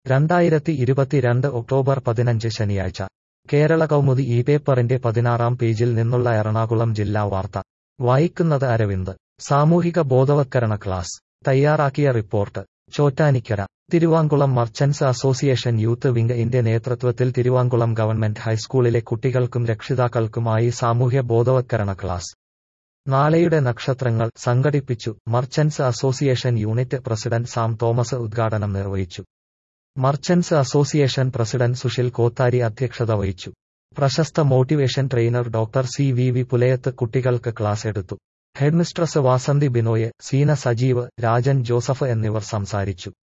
രണ്ടായിരത്തി ഇരുപത്തിരണ്ട് ഒക്ടോബർ പതിനഞ്ച് ശനിയാഴ്ച കേരള കൗമുദി ഈ പേപ്പറിന്റെ പതിനാറാം പേജിൽ നിന്നുള്ള എറണാകുളം ജില്ലാ വാർത്ത വായിക്കുന്നത് അരവിന്ദ് സാമൂഹിക ബോധവത്കരണ ക്ലാസ് തയ്യാറാക്കിയ report Chottanikkara Thiruvankulam merchants association youth wing ഇന്റെ നേതൃത്വത്തിൽ തിരുവാങ്കുളം ഗവൺമെന്റ് ഹൈസ്കൂളിലെ കുട്ടികൾക്കും രക്ഷിതാക്കൾക്കുമായി സാമൂഹ്യ ബോധവത്കരണ ക്ലാസ് നാളെയുടെ നക്ഷത്രങ്ങൾ സംഘടിപ്പിച്ചു merchants association unit president Sam Thomas ഉദ്ഘാടനം നിർവഹിച്ചു merchants association president Sushil Kothari അധ്യക്ഷത വഹിച്ചു പ്രശസ്ത motivation trainer doctor C V V Pulayath കുട്ടികൾക്ക് ക്ലാസ് എടുത്തു ഹെഡ്മിസ്ട്രസ് വാസന്തി ബിനോയ് സീന സജീവ് രാജൻ ജോസഫ് എന്നിവർ സംസാരിച്ചു